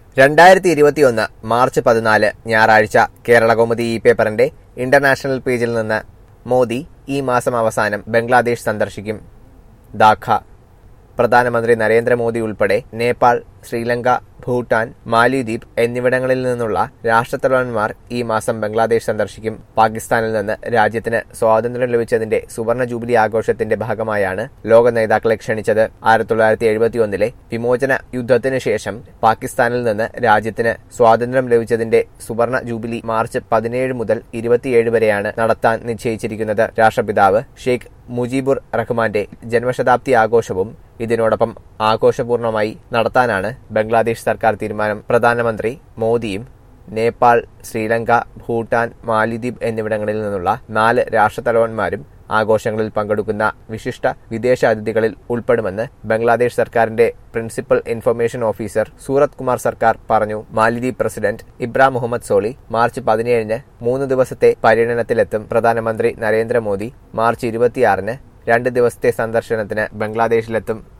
രണ്ടായിരത്തി ഇരുപത്തിയൊന്ന് മാർച്ച് പതിനാല് ഞായറാഴ്ച കേരളകൗമുദി ഇ പേപ്പറിന്റെ ഇന്റർനാഷണൽ പേജിൽ നിന്ന് മോദി ഈ മാസം അവസാനം ബംഗ്ലാദേശ് സന്ദർശിക്കും ധാക്ക പ്രധാനമന്ത്രി നരേന്ദ്രമോദി ഉൾപ്പെടെ നേപ്പാൾ ശ്രീലങ്ക ഭൂട്ടാൻ മാലിദ്വീപ് എന്നിവിടങ്ങളിൽ നിന്നുള്ള രാഷ്ട്രത്തലവന്മാർ ഈ മാസം ബംഗ്ലാദേശ് സന്ദർശിക്കും പാകിസ്ഥാനിൽ നിന്ന് രാജ്യത്തിന് സ്വാതന്ത്ര്യം ലഭിച്ചതിന്റെ സുവർണ ജൂബിലി ആഘോഷത്തിന്റെ ഭാഗമായാണ് ലോക നേതാക്കളെ ക്ഷണിച്ചത് ആയിരത്തി തൊള്ളായിരത്തി എഴുപത്തിയൊന്നിലെ വിമോചന യുദ്ധത്തിന് ശേഷം പാകിസ്ഥാനിൽ നിന്ന് രാജ്യത്തിന് സ്വാതന്ത്ര്യം ലഭിച്ചതിന്റെ സുവർണ ജൂബിലി മാർച്ച് പതിനേഴ് മുതൽ ഇരുപത്തിയേഴ് വരെയാണ് നടത്താൻ നിശ്ചയിച്ചിരിക്കുന്നത് രാഷ്ട്രപിതാവ് ഷെയ്ഖ് മുജീബുർ റഹ്മാന്റെ ജന്മശതാബ്ദി ആഘോഷവും ഇതിനോടൊപ്പം ആഘോഷപൂർണമായി നടത്താനാണ് ബംഗ്ലാദേശ് സർക്കാർ തീരുമാനം പ്രധാനമന്ത്രി മോദിയും നേപ്പാൾ ശ്രീലങ്ക ഭൂട്ടാൻ മാലിദ്വീപ് എന്നിവിടങ്ങളിൽ നിന്നുള്ള നാല് രാഷ്ട്രത്തലവന്മാരും ആഘോഷങ്ങളിൽ പങ്കെടുക്കുന്ന വിശിഷ്ട വിദേശ അതിഥികളിൽ ഉൾപ്പെടുമെന്ന് ബംഗ്ലാദേശ് സർക്കാരിന്റെ principal information officer Surat Kumar Sarkar പറഞ്ഞു മാലിദ്വീപ് പ്രസിഡന്റ് ഇബ്രാഹിം മുഹമ്മദ് സോളി മാർച്ച് പതിനേഴിന് മൂന്ന് ദിവസത്തെ പര്യടനത്തിലെത്തും പ്രധാനമന്ത്രി നരേന്ദ്രമോദി മാർച്ച് ഇരുപത്തിയാറിന് രണ്ട് ദിവസത്തെ സന്ദർശനത്തിന് ബംഗ്ലാദേശിലെത്തും